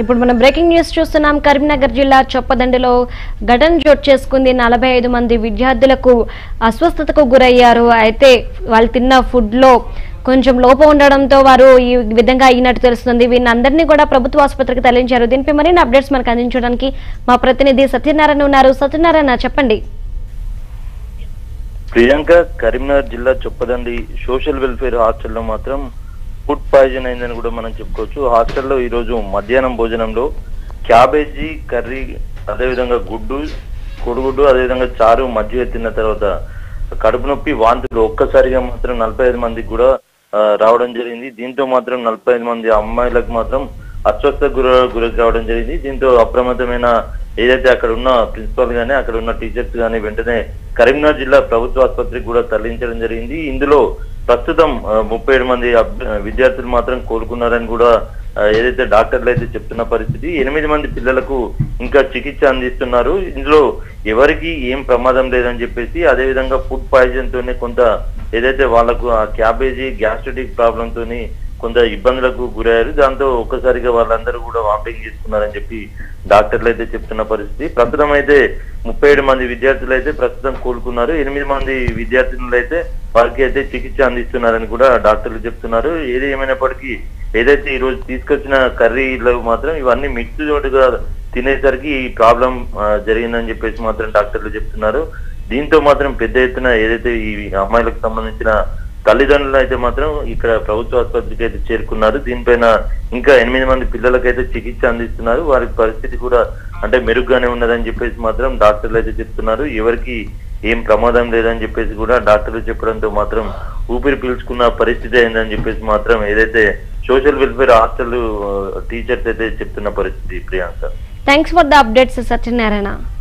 ఇప్పుడు మనం breaking news చూస్తున్నాం కరీంనగర్ జిల్లా చొప్పదండిలో ఘటన చోటు చేసుకుంది నలభై ఐదు మంది విద్యార్థులకు అస్వస్థతకు గురయ్యారు అయితే వాళ్ళు తిన్న ఫుడ్ లో కొంచెం లోపం ఉండడంతో వారు ఈ విధంగా అయినట్టు తెలుస్తుంది వీళ్ళందరినీ కూడా ప్రభుత్వ ఆసుపత్రికి తరలించారు దీనిపై మరిన్ని అప్డేట్స్ మనకు అందించడానికి మా ప్రతినిధి సత్యనారాయణ ఉన్నారు సత్యనారాయణ చెప్పండి ప్రియాంక కరీంనగర్ జిల్లా చొప్పదండి సోషల్ వెల్ఫేర్ హాస్టల్లో మాత్రం ఫుడ్ పాయిజన్ అయిందని కూడా మనం చెప్పుకోవచ్చు హాస్టల్లో ఈ రోజు మధ్యాహ్నం భోజనంలో క్యాబేజీ కర్రీ అదేవిధంగా గుడ్డు కొడుగుడ్డు అదేవిధంగా చారు మజ్జిగ తిన్న తర్వాత కడుపు నొప్పి వాంతులు ఒక్కసారిగా మాత్రం నలభై ఐదు మందికి కూడా ఆ, రావడం జరిగింది దీంతో మాత్రం నలభై ఐదు మంది అమ్మాయిలకు మాత్రం అస్వస్థ గుర గురి కావడం జరిగింది దీంతో అప్రమత్తమైన ఏదైతే అక్కడ ఉన్న ప్రిన్సిపల్ గానీ అక్కడ ఉన్న టీచర్స్ గానీ వెంటనే కరీంనగర్ జిల్లా ప్రభుత్వ ఆసుపత్రికి కూడా తరలించడం జరిగింది ఇందులో ప్రస్తుతం ఆ, ముప్పై ఏడు మంది అబ్- విద్యార్థులు మాత్రం కోలుకున్నారని కూడా ఆ, ఏదైతే డాక్టర్లు అయితే చెప్తున్న పరిస్థితి ఎనిమిది మంది పిల్లలకు ఇంకా చికిత్స అందిస్తున్నారు ఇందులో ఎవరికి ఏం ప్రమాదం లేదని చెప్పేసి అదే విధంగా ఫుడ్ పాయిజన్ తోనే కొంత ఏదైతే వాళ్ళకు ఆ క్యాబేజీ గ్యాస్ట్రిటిక్ ప్రాబ్లం తోని కొంత ఇబ్బందులకు గురయ్యారు దాంతో ఒక్కసారిగా వాళ్ళందరూ కూడా వామిటింగ్ చేసుకున్నారని చెప్పి డాక్టర్లు అయితే చెప్తున్న పరిస్థితి ప్రస్తుతం అయితే ముప్పై ఏడు మంది విద్యార్థులు అయితే ప్రస్తుతం కోలుకున్నారు ఎనిమిది మంది విద్యార్థినులు అయితే వారికి అయితే చికిత్స అందిస్తున్నారని కూడా డాక్టర్లు చెప్తున్నారు ఏది ఏమైనప్పటికీ ఏదైతే ఈ రోజు తీసుకొచ్చిన కర్రీలు మాత్రం ఇవన్నీ మిక్స్ తోటిగా తినేసరికి ఈ ప్రాబ్లం జరిగిందని చెప్పేసి మాత్రం డాక్టర్లు చెప్తున్నారు దీంతో మాత్రం పెద్ద ఎత్తున ఏదైతే ఈ అమ్మాయిలకు సంబంధించిన తల్లిదండ్రులు అయితే మాత్రం ఇక్కడ ప్రభుత్వ ఆసుపత్రికి అయితే చేరుకున్నారు దీనిపైన ఇంకా ఎనిమిది మంది పిల్లలకైతే చికిత్స అందిస్తున్నారు వారి పరిస్థితి కూడా అంటే మెరుగ్గానే ఉన్నదని చెప్పేసి మాత్రం డాక్టర్లు అయితే చెప్తున్నారు ఎవరికి ఏం ప్రమాదం లేదని చెప్పేసి కూడా డాక్టర్లు చెప్పడంతో మాత్రం ఊపిరి పీల్చుకున్న పరిస్థితి అయిందని చెప్పేసి మాత్రం ఏదైతే సోషల్ వెల్ఫేర్ హాస్టల్ టీచర్స్ అయితే చెప్తున్న పరిస్థితి Priyanka thanks for the updates Satyanarayana